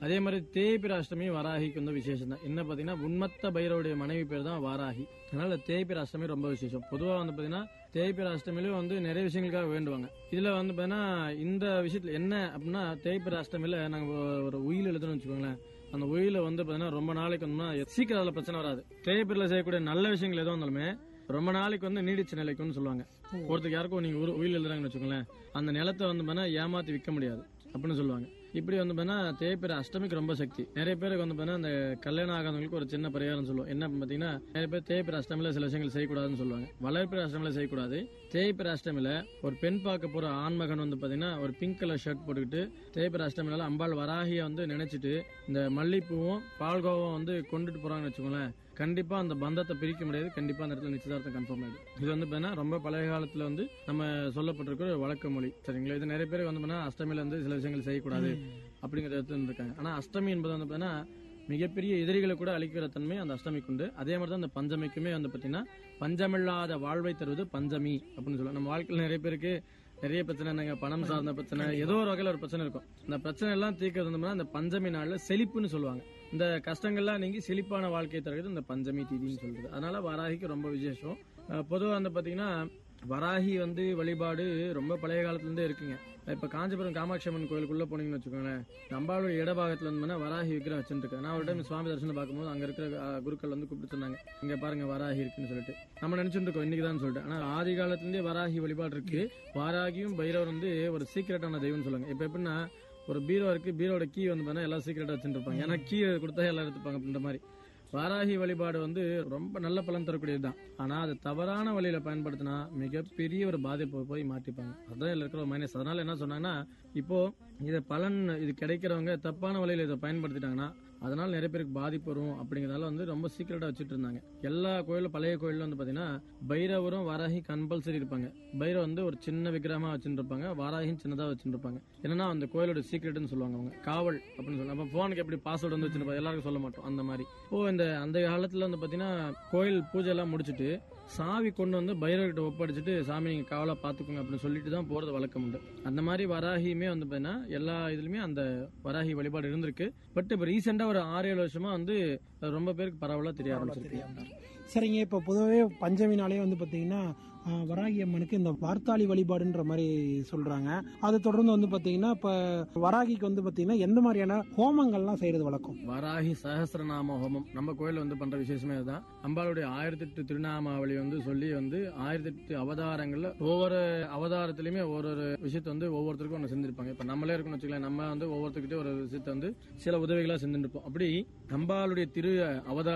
அதே மாதிரி தேய்பிர அஷ்டமி வராகிக்கு வந்து விசேஷம் தான் என்ன பாத்தீங்கன்னா உன்மத்த பைரவருடைய மனைவி பேர் தான் வாராகி அதனால தேய்பிர அஷ்டமி ரொம்ப விசேஷம் பொதுவா வந்து பாத்தீங்கன்னா தேய்பிர அஷ்டமியிலும் வந்து நிறைய விஷயங்களுக்காக வேண்டுவாங்க இதுல வந்து பாத்தீங்கன்னா இந்த விஷயத்துல என்ன அப்படின்னா தேய்பிர அஷ்டமியில நாங்க ஒரு உயில் எழுதணும்னு வச்சுக்கோங்களேன் அந்த உயில வந்து பாத்தீங்கன்னா ரொம்ப நாளைக்கு வந்து சீக்கிரம் அதுல பிரச்சனை வராது தேய்பிரில செய்யக்கூடிய நல்ல விஷயங்கள் எதுவும் இருந்தாலுமே ரொம்ப நாளைக்கு வந்து நீடிச்ச நிலைக்கும்னு சொல்லுவாங்க ஒருத்தருக்கு யாருக்கும் நீங்க ஒரு உயில் எழுதுறாங்கன்னு வச்சுக்கோங்களேன் அந்த நிலத்தை வந்து பாத்தீங்கன்னா ஏமாத்தி விற்க முடியாது அப்படின்னு சொல்லுவாங்க இப்படி வந்து பாத்தீங்கன்னா தேய்பிர அஷ்டமிக்கு ரொம்ப சக்தி நிறைய பேருக்கு வந்து பாத்தீங்கன்னா அந்த கல்யாணம் ஆகாதவங்களுக்கு ஒரு சின்ன பரிகாரம் சொல்லுவோம் என்ன பாத்தீங்கன்னா நிறைய பேர் தேய்பிர அஷ்டமில சில விஷயங்கள் செய்யக்கூடாதுன்னு சொல்லுவாங்க வளர்ப்பிர அஷ்டமில செய்யக்கூடாது தேய்பிர அஷ்டமில ஒரு பெண் பார்க்க போற ஆண்மகன் வந்து பாத்தீங்கன்னா ஒரு பிங்க் கலர் ஷர்ட் போட்டுக்கிட்டு தேய்பிர அஷ்டமில அம்பாள் வராகிய வந்து நினைச்சிட்டு இந்த மல்லிப்பூவும் பால்கோவும் வந்து கொண்டுட்டு போறாங்கன்னு வச்சுக்கோங்களேன் கண்டிப்பா அந்த பந்தத்தை பிரிக்க முடியாது கண்டிப்பா அந்த இடத்துல நிச்சயதார்த்தம் கன்ஃபார்ம் ஆயிடும் இது வந்து பாத்தீங்கன்னா ரொம்ப பழைய காலத்துல வந்து நம்ம சொல்லப்பட்டிருக்கிற ஒரு வழக்கு மொழி சரிங்களா இது நிறைய பேருக்கு வந்து பாத்தீங்கன்னா அஷ்டமில வந்து சில விஷயங்கள் செய்யக்கூடாது அப்படிங்கிற இடத்துல இருக்காங்க ஆனா அஷ்டமி என்பது வந்து பாத்தீங்கன்னா மிகப்பெரிய எதிரிகளை கூட அழிக்கிற தன்மை அந்த அஷ்டமிக்கு உண்டு அதே மாதிரி தான் அந்த பஞ்சமிக்குமே வந்து பாத்தீங்கன்னா பஞ்சமில்லாத வாழ்வை தருவது பஞ்சமி அப்படின்னு சொல்லுவாங்க நம்ம வாழ்க்கையில் நிறைய பேருக்கு நிறைய பிரச்சனை என்னங்க பணம் சார்ந்த பிரச்சனை ஏதோ ஒரு வகையில ஒரு பிரச்சனை இருக்கும் இந்த பிரச்சனை எல்லாம் தீர்க்கிறது வந்து இந்த பஞ்சமி நாள்ல செழிப்புன்னு சொல்லுவாங்க இந்த கஷ்டங்கள்லாம் நீங்கி செழிப்பான வாழ்க்கையை தருகிறது இந்த பஞ்சமி தீதின்னு சொல்றது அதனால வராகிக்கு ரொம்ப விசேஷம் அஹ் பொதுவா வந்து பாத்தீங்கன்னா வராகி வந்து வழிபாடு ரொம்ப பழைய காலத்துல இருந்தே இருக்குங்க இப்ப காஞ்சிபுரம் காமாட்சி அம்மன் கோயிலுக்குள்ள போனீங்கன்னு வச்சுக்கோங்களேன் அம்பாளுடைய இடபாகத்துல வந்து வராகி விக்கிரம் வச்சுருக்கேன் நான் ஒரு டைம் சுவாமி தரிசனம் பார்க்கும்போது அங்க இருக்கிற அஹ், குருக்கள் வந்து கூப்பிட்டு சொன்னாங்க இங்க பாருங்க வராகி இருக்குன்னு சொல்லிட்டு நம்ம நினைச்சிட்டு இருக்கோம் இன்னைக்கு தான் சொல்லிட்டு ஆனா ஆதி காலத்துல இருந்தே வராகி வழிபாடு இருக்கு வாராகியும் பைரவர் வந்து ஒரு சீக்கிரட்டான தெய்வம்னு சொல்லுவாங்க இப்ப எப்படின்னா ஒரு பீரோ இருக்கு பீரோட கீ வந்து பார்த்தா எல்லாம் சீக்கிரட்டா வச்சுட்டு இருப்பாங்க ஏன்னா கீ கொடுத்தா எல்லாம் எடுத்துப்பாங்க அப்படின்ற மாதிரி வாராகி வழிபாடு வந்து ரொம்ப நல்ல பலன் தரக்கூடியதுதான் ஆனா அது தவறான வழியில பயன்படுத்தினா மிகப்பெரிய ஒரு பாதிப்பு போய் மாட்டிப்பாங்க அதான் இதுல இருக்கிற ஒரு மைனஸ் அதனால என்ன சொன்னாங்கன்னா இப்போ இதை பலன் இது கிடைக்கிறவங்க தப்பான வழியில இதை பயன்படுத்திட்டாங்கன்னா அதனால நிறைய பேருக்கு பாதிப்பு வரும் அப்படிங்கறதால வந்து ரொம்ப சீக்கிரட்டா வச்சுட்டு இருந்தாங்க எல்லா கோயிலும் பழைய கோயிலும் வந்து பாத்தீங்கன்னா பைரவரும் வாராகி கம்பல்சரி இருப்பாங்க பைரவ வந்து ஒரு சின்ன விக்கிரகமா வச்சுட்டு இருப்பாங்க வாராகியும் சின்னதா வச்சுட்டு இருப்பாங்க என்னன்னா அந்த கோயிலோட சீக்ரெட்னு சொல்லுவாங்க அவங்க காவல் அப்படின்னு சொல்லுவாங்க அப்ப போனுக்கு எப்படி பாஸ்வேர்டு வந்து வச்சிருப்போம் எல்லாருக்கும் சொல்ல மாட்டோம் அந்த மாதிரி இப்போ இந்த அந்த காலத்துல வந்து பாத்தீங்கன்னா கோயில் பூஜை எல்லாம் முடிச்சிட்டு சாவி கொண்டு வந்து பைரவர்கிட்ட ஒப்படைச்சிட்டு சாமி நீங்க காவலா பாத்துக்கோங்க அப்படின்னு சொல்லிட்டு தான் போறது வழக்கம் உண்டு அந்த மாதிரி வராகியுமே வந்து பாத்தீங்கன்னா எல்லா இதுலயுமே அந்த வராகி வழிபாடு இருந்திருக்கு பட் இப்ப ரீசெண்டா ஒரு ஆறு ஏழு வருஷமா வந்து ரொம்ப பேருக்கு பரவலா தெரிய ஆரம்பிச்சிருக்கு சரிங்க இப்போ பொதுவாகவே பஞ்சமி நாளே வந்து பார்த்தீங்கன்னா ஆஹ், வராகி அம்மனுக்கு இந்த வார்த்தாளி வழிபாடுன்ற மாதிரி சொல்றாங்க அது தொடர்ந்து வந்து பார்த்தீங்கன்னா இப்போ வராகிக்கு வந்து பார்த்தீங்கன்னா எந்த மாதிரியான ஹோமங்கள்லாம் செய்யறது வழக்கம் வராகி சஹஸ்ரநாம ஹோமம் நம்ம கோயில்ல வந்து பண்ற விசேஷமே அதுதான் அம்பாளுடைய ஆயிரத்தி எட்டு திருநாமாவளி வந்து சொல்லி வந்து ஆயிரத்தி எட்டு அவதாரங்கள்ல ஒவ்வொரு அவதாரத்திலயுமே ஒரு ஒரு விஷயத்த வந்து ஒவ்வொருத்தருக்கும் ஒன்று செஞ்சிருப்பாங்க இப்ப நம்மளே இருக்கணும் வச்சுக்கலாம் நம்ம வந்து ஒவ்வொருத்தர்கிட்ட ஒரு விஷயத்த வந்து சில உதவிகளா செஞ்சுட்டு இருப்போம் அப்படி அம்பாளுடைய திரு அவதார